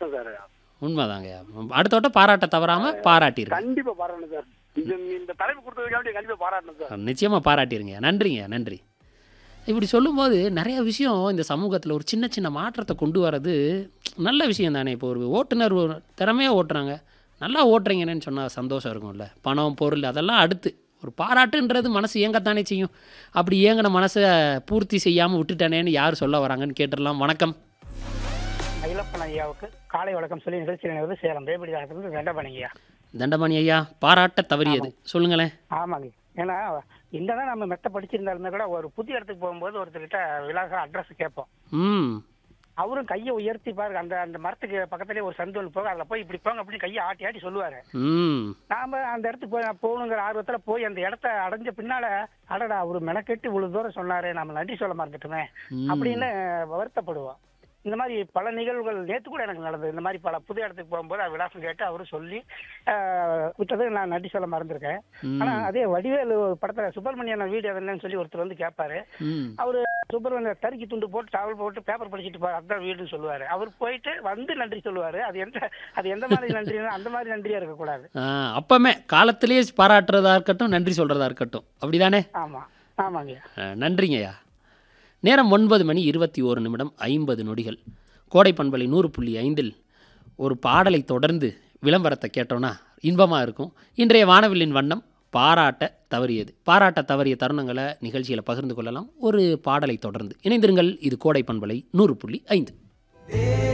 கஷ்டம் சார் உண்மைதாங்கய்யா அடுத்த வட்டம் பாராட்ட தவறாமல் பாராட்டிருங்க கண்டிப்பா பாராட்டணும் சார் இந்த இந்த தலைப்பு கொடுத்ததுக்காக கண்டிப்பா பாராட்டணும் சார் நிச்சயமாக பாராட்டிருங்க நன்றிங்க நன்றி இப்படி சொல்லும்போது நிறைய விஷயம் இந்த சமூகத்தில் ஒரு சின்ன சின்ன மாற்றத்தை கொண்டு வர்றது நல்ல விஷயம் தானே இப்போ ஒரு ஓட்டுநர் ஒரு திறமையாக ஓட்டுறாங்க நல்லா ஓட்டுறீங்கன்னு சொன்னால் சந்தோஷம் இருக்கும்ல பணம் பொருள் அதெல்லாம் அடுத்து ஒரு பாராட்டுன்றது மனசு இயங்கத்தானே செய்யும் அப்படி இயங்கின மனசை பூர்த்தி செய்யாமல் விட்டுட்டானேன்னு யார் சொல்ல வராங்கன்னு கேட்டுடலாம் வணக்கம் மயிலப்பன் ஐயாவுக்கு காலை வணக்கம் சொல்லி நிகழ்ச்சியில் வந்து சேலம் பேபடி தாகத்திலிருந்து வெண்டப்பன் ஐயா தண்டமணி ஐயா பாராட்ட தவறியது சொல்லுங்களேன் ஆமாங்க ஏன்னா என்னதான் நம்ம மெத்த படிச்சிருந்தாலுமே கூட ஒரு புதிய இடத்துக்கு போகும்போது ஒருத்தர்கிட்ட விலாசம் அட்ரஸ் கேட்போம் ம் அவரும் கையை உயர்த்தி பாருங்க அந்த அந்த மரத்துக்கு பக்கத்துலேயே ஒரு சந்து ஒன்று போக அதில் போய் இப்படி போங்க அப்படின்னு கையை ஆட்டி ஆட்டி சொல்லுவாரு ம் நாம அந்த இடத்துக்கு போய் போகணுங்கிற ஆர்வத்துல போய் அந்த இடத்த அடைஞ்ச பின்னால அடடா அவரு மெனக்கெட்டு இவ்வளவு தூரம் சொன்னாரு நம்ம நன்றி சொல்ல மறந்துட்டுமே ம். அப்படின்னு வருத்தப்படுவோம் இந்த மாதிரி பல நிகழ்வுகள் நேத்து கூட எனக்கு நடந்தது இந்த மாதிரி பல புது இடத்துக்கு போகும்போது அவர் விலாசம் கேட்டு அவரு சொல்லி ஆஹ், விட்டது நான் நன்றி சொல்ல மறந்துருக்கேன் ம். ஆனா அதே வடிவேலு படத்துல சுப்பிரமணியன் வீடு என்னன்னு சொல்லி ஒருத்தர் வந்து கேட்பாரு ம் அவரு சுப்பிரமணியன் தறிக்கி துண்டு போட்டு டவல் போட்டு பேப்பர் படிச்சுட்டு போறாரு அதான் வீடுன்னு சொல்லுவாரு அவர் போயிட்டு வந்து நன்றி சொல்லுவாரு அது எந்த அது எந்த மாதிரி நன்றினா அந்த மாதிரி நன்றியா இருக்கக்கூடாது ஆ, அப்பமே காலத்திலேயே பாராட்டுறதா இருக்கட்டும் நன்றி சொல்கிறதா இருக்கட்டும் அப்படிதானே ஆமா ஆமாங்க ஆ, நன்றிங்கய்யா நேரம் ஒன்பது மணி இருபத்தி ஓரு நிமிடம் ஐம்பது நொடிகள் கோடை பண்பலை நூறு புள்ளி ஐந்தில் ஒரு பாடலை தொடர்ந்து விளம்பரத்தை கேட்டோன்னா இன்பமாக இருக்கும் இன்றைய வானவில்லின் வண்ணம் பாராட்ட தவறியது பாராட்ட தவறிய தருணங்களை நிகழ்ச்சியில் பகிர்ந்து கொள்ளலாம் ஒரு பாடலை தொடர்ந்து இணைந்திருங்கள் இது கோடை பண்பலை நூறு புள்ளி ஐந்து